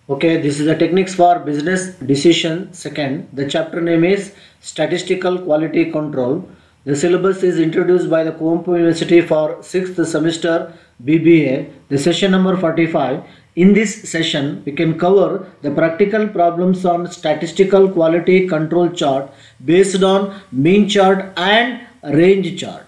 Okay, this is the techniques for business decision second. The chapter name is statistical quality control. The syllabus is introduced by the Kuompu University for 6th semester BBA, the session number 45. In this session, we can cover the practical problems on statistical quality control chart based on mean chart and range chart.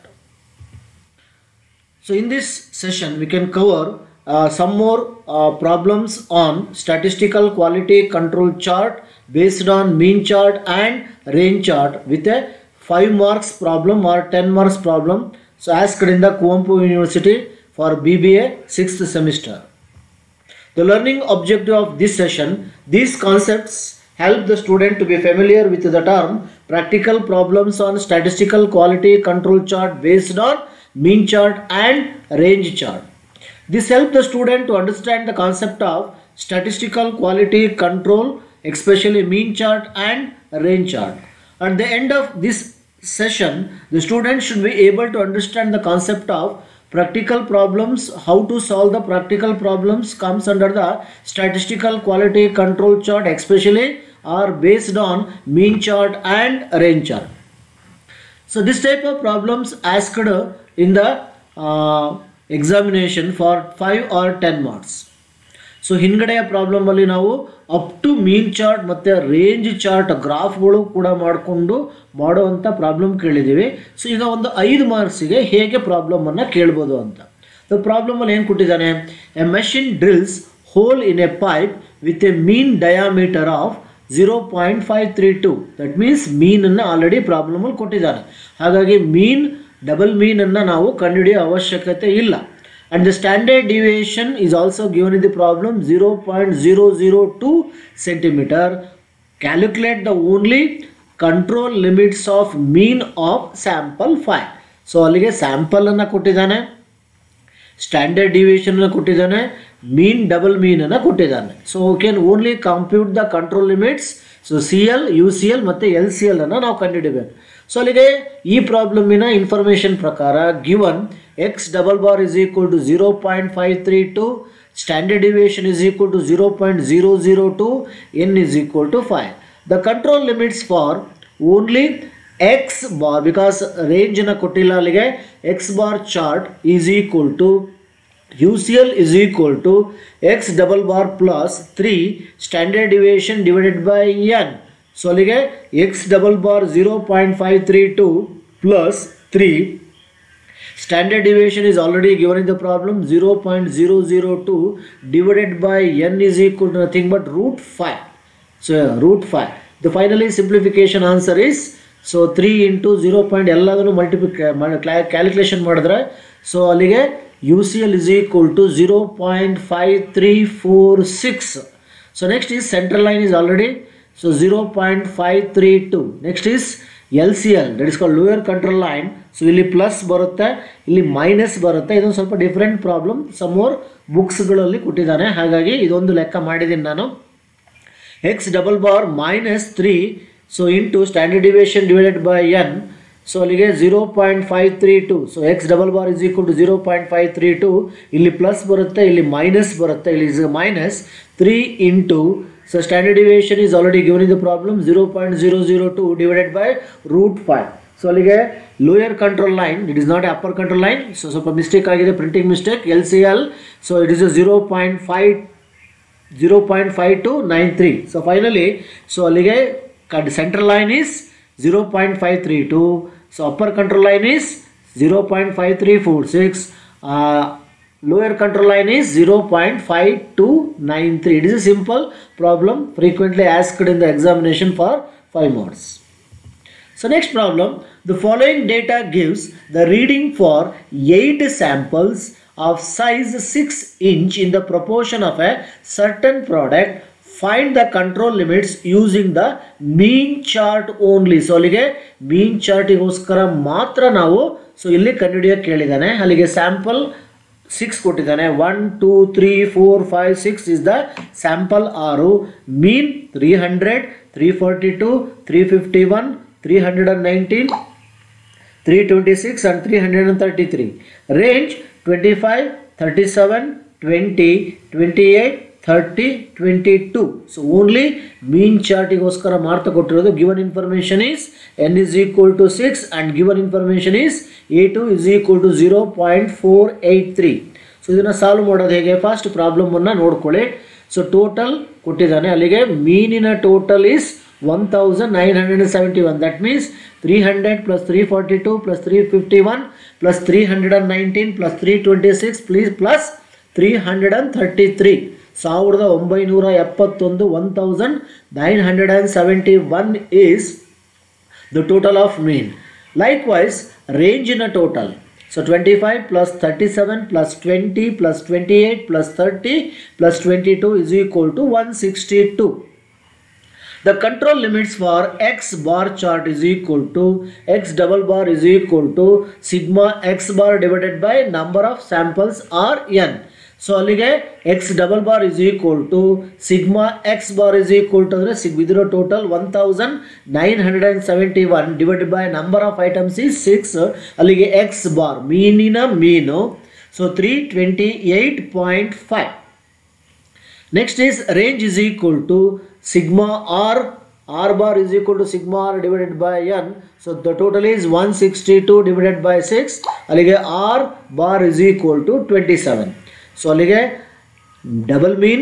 So in this session, we can cover uh, some more uh, problems on statistical quality control chart based on mean chart and range chart with a 5 marks problem or 10 marks problem. So asked in the Kuompu University for BBA 6th semester. The learning objective of this session, these concepts help the student to be familiar with the term practical problems on statistical quality control chart based on mean chart and range chart. This helps the student to understand the concept of statistical quality control, especially mean chart and range chart. At the end of this session, the student should be able to understand the concept of practical problems how to solve the practical problems comes under the statistical quality control chart especially are based on mean chart and range chart so this type of problems asked in the uh, examination for 5 or 10 marks so ಹಿಂದ್ಗಡೆಯ ಪ್ರಾಬ್ಲಮಲ್ಲಿ ನಾವು up to mean chart ಮತ್ತು range chart ಗ್ರಾಫ್ಗಳು ಕೂಡ ಮಾಡಿಕೊಂಡು ಮಾಡುವಂಥ problem ಕೇಳಿದ್ದೀವಿ so ಈಗ ಒಂದು ಐದು ಮಾರ್ಕ್ಸಿಗೆ ಹೇಗೆ ಪ್ರಾಬ್ಲಮನ್ನು ಕೇಳ್ಬೋದು ಅಂತ ಸೊ ಪ್ರಾಬ್ಲಮಲ್ಲಿ ಏನು ಕೊಟ್ಟಿದ್ದಾನೆ a machine drills hole in a pipe with a mean diameter of zero point five three two that means ಮೀನನ್ನು ಆಲ್ರೆಡಿ ಪ್ರಾಬ್ಲಮಲ್ಲಿ ಕೊಟ್ಟಿದ್ದಾನೆ ಹಾಗಾಗಿ ಮೀನ್ ಡಬಲ್ ಮೀನನ್ನು ನಾವು ಕಂಡುಹಿಡಿಯೋ ಅವಶ್ಯಕತೆ ಇಲ್ಲ and the standard deviation is also given in the problem 0.002 centimeter calculate the only control limits of mean of sample 5 so ಅಲ್ಲಿಗೆ ಸ್ಯಾಂಪಲನ್ನು ಕೊಟ್ಟಿದ್ದಾನೆ ಸ್ಟ್ಯಾಂಡರ್ಡ್ ಡಿವಿಯೇಷನ್ನ ಕೊಟ್ಟಿದ್ದಾನೆ ಮೀನ್ ಡಬಲ್ ಮೀನನ್ನು ಕೊಟ್ಟಿದ್ದಾನೆ so can only compute the control limits so C L U C L ಮತ್ತು L C L ಅನ್ನು ನಾವು ಕಂಡುಹಿಡಬೇಕು ಸೊ ಅಲ್ಲಿಗೆ ಈ ಪ್ರಾಬ್ಲಮಿನ ಇನ್ಫಾರ್ಮೇಷನ್ ಪ್ರಕಾರ given X double bar is equal to zero point five three two standard deviation is equal to zero point zero zero two n is equal to five the control limits for only X bar because ರೇಂಜನ್ನು ಕೊಟ್ಟಿಲ್ಲ ಅಲ್ಲಿಗೆ X bar chart is equal to U C L is equal to X double bar plus three standard deviation divided by n so ಅಲ್ಲಿಗೆ X double bar zero point five three two plus three standard deviation is already given in the problem 0.002 divided by n is equal to nothing but root 5 so root 5 the finally simplification answer is so three into zero point ಎಲ್ಲದನ್ನು ಮಲ್ಟಿಪ್ಲಿಕೇ calculation ಮಾಡಿದ್ರೆ so ಅಲ್ಲಿಗೆ U C L is equal to zero point five three four six so next is central line is already so zero point five three two next is L C L that is call lower control line so ಇಲ್ಲಿ plus ಬರುತ್ತೆ ಇಲ್ಲಿ minus ಬರುತ್ತೆ ಇದೊಂದು ಸ್ವಲ್ಪ different problem some more ಬುಕ್ಸ್ಗಳಲ್ಲಿ ಕೊಟ್ಟಿದ್ದಾನೆ ಹಾಗಾಗಿ ಇದೊಂದು ಲೆಕ್ಕ ಮಾಡಿದ್ದೀನಿ ನಾನು x double bar minus three so into standard deviation divided by n so ಅಲ್ಲಿಗೆ zero point five three two so x double bar is equal to zero point five three two ಇಲ್ಲಿ plus ಬರುತ್ತೆ ಇಲ್ಲಿ minus ಬರುತ್ತೆ ಇಲ್ಲಿ is minus three into so standard deviation is already given in the problem zero point zero zero two divided by root five so ಅಲ್ಲಿಗೆ lower control line it is not upper control line so ಸ್ವಲ್ಪ mistake ಆಗಿದೆ printing mistake L C L so it is zero point five zero point five two nine three so finally so ಅಲ್ಲಿಗೆ central line is zero point five three two so upper control line is zero point five three four six lower control line is 0.5293 it is a simple problem frequently asked in the examination for 5 marks so next problem the following data gives the reading for 8 samples of size 6 inch in the proportion of a certain product find the control limits using the mean chart only so ಅಲ್ಲಿಗೆ mean ಚಾರ್ಟಿಗೋಸ್ಕರ ಮಾತ್ರ ನಾವು so ಇಲ್ಲಿ ಕಂಡುಹಿಡಿಯೋಕೆ ಕೇಳಿದ್ದಾನೆ ಅಲ್ಲಿಗೆ sample six ಕೊಟ್ಟಿದ್ದಾನೆ one two three four five six is the sample ಆರು mean three hundred three forty two three fifty one three hundred and nineteen three twenty six and three hundred and thirty three range twenty five thirty seven twenty twenty eight thirty twenty two so only mean ಚಾರ್ಟಿಗೋಸ್ಕರ ಮಾಡ್ತಾ ಕೊಟ್ಟಿರೋದು given information is n is equal to six and given information is A two is equal to zero point four eight three so ಇದನ್ನು solve ಮಾಡೋದು ಹೇಗೆ first ಪ್ರಾಬ್ಲಮನ್ನು ನೋಡ್ಕೊಳ್ಳಿ so total ಕೊಟ್ಟಿದ್ದಾನೆ ಅಲ್ಲಿಗೆ ಮೀನಿನ total is one thousand nine hundred seventy one that means three hundred plus three forty two plus three fifty one plus three hundred and nineteen plus three twenty six please plus three hundred and thirty three ಸಾವಿರದ ಒಂಬೈನೂರ ಎಪ್ಪತ್ತೊಂದು one thousand nine hundred and seventy one is the total of mean likewise ರೇಂಜಿನ total so twenty five plus thirty seven plus twenty plus twenty eight plus thirty plus twenty two is equal to one sixty two The control limits for x bar chart is equal to x double bar is equal to sigma x bar divided by number of samples or n. So ಅಲ್ಲಿಗೆ X double bar is equal to sigma x bar is equal to ಅಂದರೆ ಸಿಗ್ ಬಿದಿರೋ total one thousand nine hundred and seventy one divided by number of items is six ಅಲ್ಲಿಗೆ X bar ಮೀನಿನ ಮೀನು so three twenty eight point five Next is range is equal to sigma r r bar is equal to sigma r divided by n. So the total is 162 divided by 6. ಅಲ್ಲಿಗೆ r bar is equal to 27. So ಅಲ್ಲಿಗೆ double mean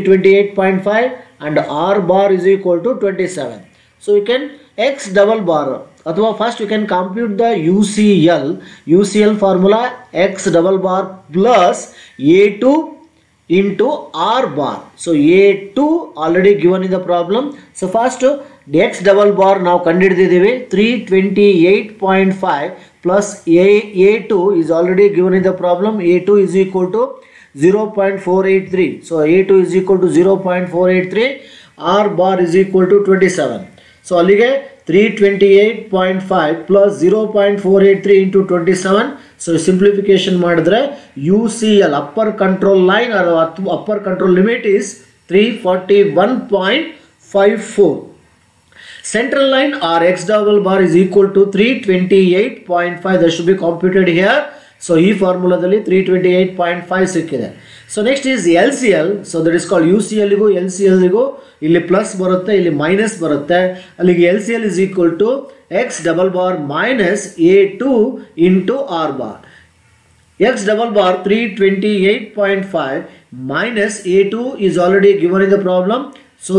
328.5 and r bar is equal to 27. So you can x double bar ಅಥವಾ first you can compute the U C L U C L formula x double bar plus A two into r bar so a2 already given in the problem so first x double bar ನಾವು ಕಂಡುಹಿಡಿದಿದ್ದೀವಿ three twenty eight point five plus A A two is already given in the problem A two is equal to zero point four eight three so A two is equal to zero point four eight three R bar is equal to twenty seven so ಅಲ್ಲಿಗೆ three twenty eight point five plus zero point four eight three into twenty seven so simplification ಮಾಡಿದ್ರೆ U C L upper control line upper control limit is three forty one point five four central line or x double bar is equal to three twenty eight point five that should be computed here so ಈ ಫಾರ್ಮುಲಾದಲ್ಲಿ three twenty eight point five ಸಿಕ್ಕಿದೆ so next is L C L so that is called U C ಎಲ್ಗೂ L C ಎಲ್ಗೂ ಇಲ್ಲಿ plus ಬರುತ್ತೆ ಇಲ್ಲಿ minus ಬರುತ್ತೆ ಅಲ್ಲಿಗೆ L C L is equal to X double bar minus A two into R bar x double bar three twenty eight point five minus A two is already given in the problem So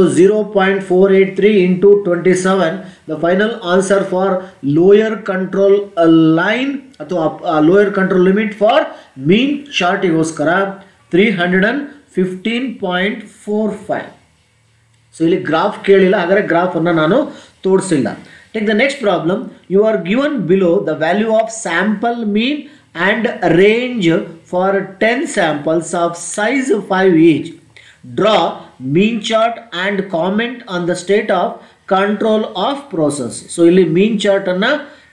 0.483 into 27, the final answer for lower control uh, line ಅಥವಾ lower control limit for mean ಚಾರ್ಟಿಗೋಸ್ಕರ three hundred and fifteen point four five so ಇಲ್ಲಿ graph ಕೇಳಿಲ್ಲ ಹಾಗಾದ್ರೆ ಗ್ರಾಫನ್ನು ನಾನು ತೋರಿಸಿಲ್ಲ take the next problem you are given below the value of sample mean and range for ten samples of size five each draw mean chart and comment on the state of control of process so ಇಲ್ಲಿ mean ಚಾರ್ಟನ್ನು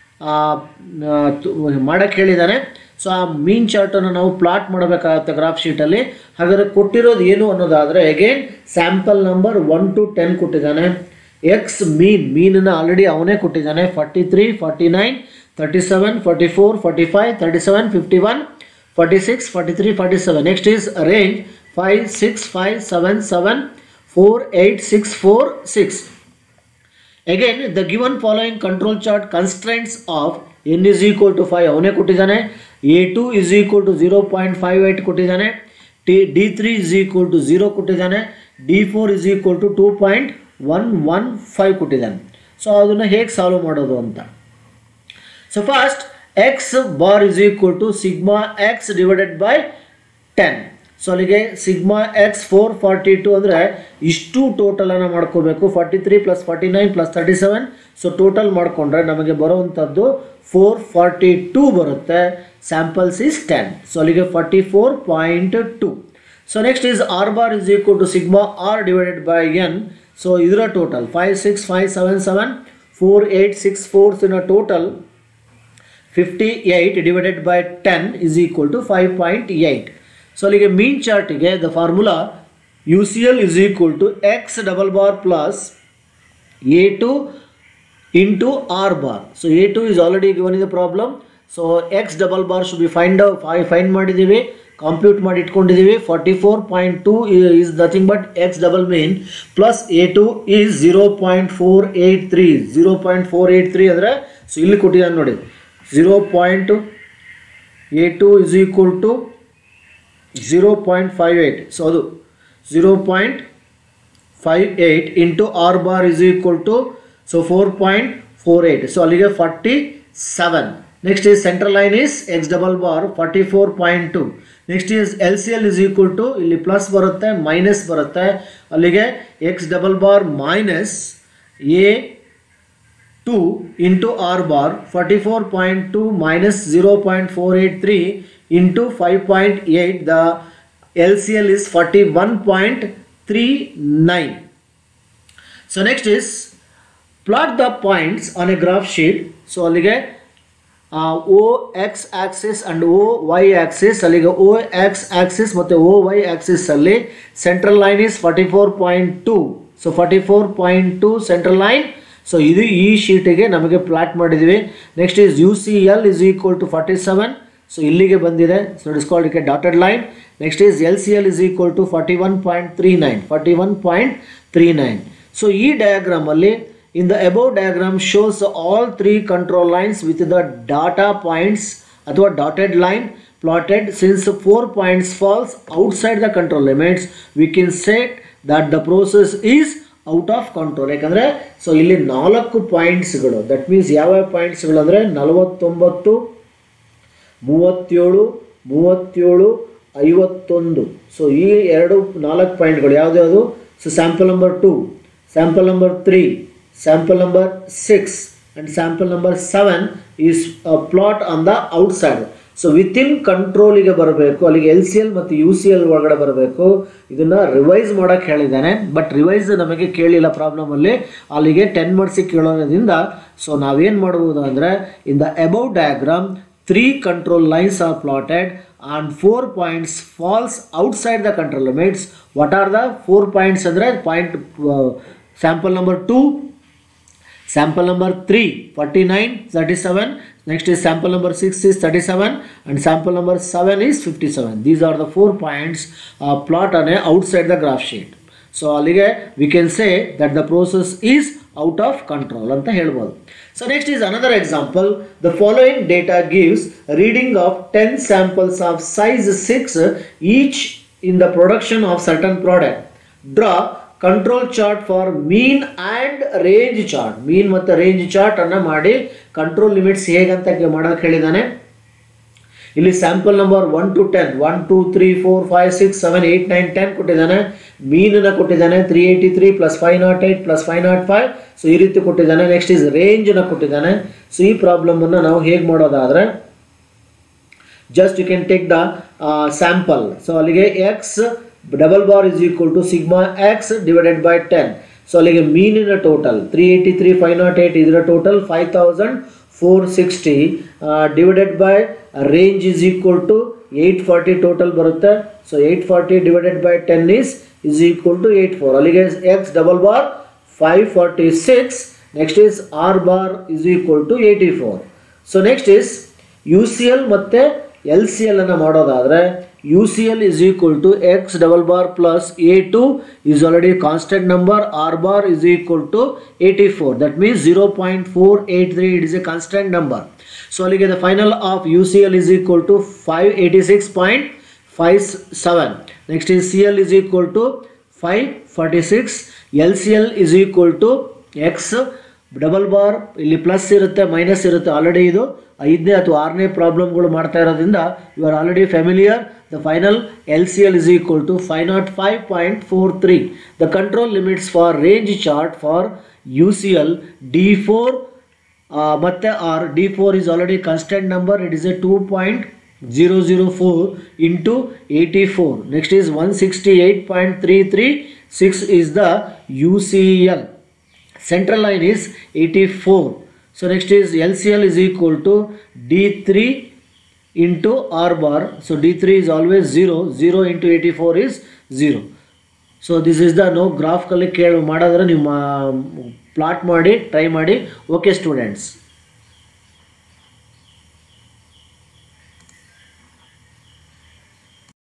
ಮಾಡೋಕ್ಕೆ ಹೇಳಿದ್ದಾನೆ so ಆ ಮೀನ್ ಚಾರ್ಟನ್ನು ನಾವು plot ಮಾಡಬೇಕಾಗತ್ತೆ graph ಶೀಟಲ್ಲಿ ಹಾಗಾದರೆ ಕೊಟ್ಟಿರೋದು ಏನು ಅನ್ನೋದಾದರೆ again sample number one to ten ಕೊಟ್ಟಿದ್ದಾನೆ ಎಕ್ಸ್ ಮೀನ್ ಮೀನನ್ನು ಆಲ್ರೆಡಿ ಅವನೇ ಕೊಟ್ಟಿದ್ದಾನೆ forty three forty nine thirty seven forty four forty five thirty seven fifty one forty six forty three forty seven next is range five six five seven seven four eight six four six again the given following control chart constraints of n is equal to five ಅವನೇ ಕೊಟ್ಟಿದ್ದಾನೆ A two is equal to zero point five eight ಕೊಟ್ಟಿದ್ದಾನೆ T D three is equal to zero ಕೊಟ್ಟಿದ್ದಾನೆ D four is equal to two point one one five ಕೊಟ್ಟಿದ್ದಾನೆ so ಅದನ್ನು ಹೇಗೆ solve ಮಾಡೋದು ಅಂತ so first x bar is equal to sigma X divided by ten so ಅಲ್ಲಿಗೆ sigma x four forty two ಅಂದರೆ ಇಷ್ಟು ಟೋಟಲನ್ನು ಮಾಡ್ಕೋಬೇಕು forty three plus forty nine plus thirty seven so total ಮಾಡಿಕೊಂಡ್ರೆ ನಮಗೆ ಬರುವಂಥದ್ದು ಫೋರ್ ಫಾರ್ಟಿ ಟೂ ಬರುತ್ತೆ samples is ten so ಅಲ್ಲಿಗೆ forty four point two so next is R bar is equal to sigma R divided by n so ಇದರ total five six five seven seven four eight six fours in total fifty eight divided by ten is equal to five point eight so ಅಲ್ಲಿಗೆ mean ಚಾರ್ಟಿಗೆ the formula U C L is equal to X double bar plus A two into R bar so A two is already given in the problem so x double bar should be find find ಮಾಡಿದ್ದೀವಿ compute ಮಾಡಿ ಇಟ್ಕೊಂಡಿದ್ದೀವಿ forty four point two is nothing but x double mean plus A two is zero point four eight three zero point four eight three ಅಂದರೆ so ಇಲ್ಲಿ ಕೊಟ್ಟಿದ್ದಾನೆ ನೋಡಿ zero point A two is equal to zero point five eight so ಅದು zero point five eight into R bar is equal to so four point four eight so ಅಲ್ಲಿಗೆ forty seven next is central line is x double bar forty four point two next is L C L is equal to ಇಲ್ಲಿ plus ಬರುತ್ತೆ minus ಬರುತ್ತೆ ಅಲ್ಲಿಗೆ X double bar minus A two into R bar forty four point two minus zero point four eight three into five point eight the L C L is forty one point three nine so next is plot the points on a graph sheet so ಅಲ್ಲಿಗೆ O X axis and O Y axis ಅಲ್ಲಿಗೆ O X axis ಮತ್ತು O Y axis ಅಲ್ಲಿ central line is forty four point two so forty four point two central line so ಇದು ಈ ಶೀಟಿಗೆ ನಮಗೆ plot ಮಾಡಿದ್ದೀವಿ next is U C L is equal to forty seven so ಇಲ್ಲಿಗೆ ಬಂದಿದೆ so it's called ಇಕೆ dotted line next is L C L is equal to forty one point three nine forty one point three nine so ಈ ಡಯಾಗ್ರಾಮಲ್ಲಿ in the above diagram shows all three control lines with the data points ಅಥವಾ dotted line plotted since four points falls outside the control limits we can say that the process is out of control ಯಾಕಂದರೆ so ಇಲ್ಲಿ ನಾಲ್ಕು ಪಾಯಿಂಟ್ಸ್ಗಳು that means ಯಾವ್ಯಾವ ಪಾಯಿಂಟ್ಸ್ಗಳು ಅಂದರೆ ನಲವತ್ತೊಂಬತ್ತು ಮೂವತ್ತೇಳು ಮೂವತ್ತೇಳು ಐವತ್ತೊಂದು ಸೊ ಈ ಎರಡು ನಾಲ್ಕು ಪಾಯಿಂಟ್ಗಳು ಯಾವ್ದ್ಯಾವುದು so sample number two sample number three sample number six and sample number seven is plot on the outside so within ಕಂಟ್ರೋಲಿಗೆ ಬರಬೇಕು ಅಲ್ಲಿಗೆ ಎಲ್ ಸಿ ಎಲ್ ಮತ್ತು ಯು ಸಿ ಎಲ್ ಒಳಗಡೆ ಬರಬೇಕು ಇದನ್ನು ರಿವೈಸ್ ಮಾಡೋಕ್ಕೆ ಹೇಳಿದ್ದಾನೆ ಬಟ್ ರಿವೈಸ್ ನಮಗೆ ಕೇಳಿಲ್ಲ ಪ್ರಾಬ್ಲಮಲ್ಲಿ ಅಲ್ಲಿಗೆ ಟೆನ್ ಮಾರ್ಕ್ಸಿಗೆ ಕೇಳೋದ್ರಿಂದ ಸೊ ನಾವೇನು ಮಾಡ್ಬೋದು ಅಂದರೆ in the above diagram three control lines are plotted and four points falls outside the control limits what are the four points ಅಂದರೆ point sample number two sample number 3 49 37 next is sample number 6 is 37 and sample number 7 is 57 these are the four points uh, plot on a outside the graph sheet so ಅಲ್ಲಿಗೆ we can say that the process is out of control ಅಂತ ಹೇಳ್ಬೋದು so next is another example the following data gives reading of 10 samples of size 6 each in the production of certain product draw control chart for mean and range chart mean ಮತ್ತು range chart ಅನ್ನು ಮಾಡಿ control limits ಹೇಗಂತ ಮಾಡೋಕೆ ಹೇಳಿದ್ದಾನೆ ಇಲ್ಲಿ sample number one to ten one two three four five six seven eight nine ten ಕೊಟ್ಟಿದ್ದಾನೆ ಮೀನನ್ನು ಕೊಟ್ಟಿದ್ದಾನೆ three eighty three plus five nought eight plus five nought five so ಈ ರೀತಿ ಕೊಟ್ಟಿದ್ದಾನೆ ನೆಕ್ಸ್ಟ್ ಇಸ್ ರೇಂಜನ್ನು ಕೊಟ್ಟಿದ್ದಾನೆ ಸೊ ಈ ಪ್ರಾಬ್ಲಮನ್ನು ನಾವು ಹೇಗೆ ಮಾಡೋದಾದರೆ just you can take the sample so ಅಲ್ಲಿಗೆ X double bar is equal to sigma X divided by ten so ಅಲ್ಲಿಗೆ ಮೀನಿನ total three eighty three five nought eight ಇದರ total five thousand four sixty divided by range is equal to eight forty total ಬರುತ್ತೆ so eight forty divided by ten is is equal to eight four ಅಲ್ಲಿಗೆ X double bar five forty six next is R bar is equal to eighty four so next is U C L ಮತ್ತು L C L ಅನ್ನು ಮಾಡೋದಾದರೆ U C L is equal to X double bar plus A two is already constant number R bar is equal to eighty four that means zero point four eight three it is a constant number so ಅಲ್ಲಿಗೆ the final of U C L is equal to five eighty six point five seven next is C L is equal to five forty six L C L is equal to X double bar ಇಲ್ಲಿ plus ಇರುತ್ತೆ minus ಇರುತ್ತೆ already ಇದು ಐದನೇ ಅಥವಾ ಆರನೇ ಪ್ರಾಬ್ಲಮ್ಗಳು ಮಾಡ್ತಾ ಇರೋದ್ರಿಂದ you are already familiar the final L C L is equal to five nought five point four three the control limits for range chart for U C L D four ಮತ್ತು R D four is already constant number it is a two point zero zero four into eighty four next is one sixty eight point three three six is the U C L central line is 84 so next is LCL is equal to D3 into R bar so D3 is always 0 0 into 84 is 0 so this is the no graph ಕಲ್ಲಿ ಕೇಳಿ ಮಾಡಿದ್ರೆ ನೀವು plot ಮಾಡಿ try ಮಾಡಿ okay students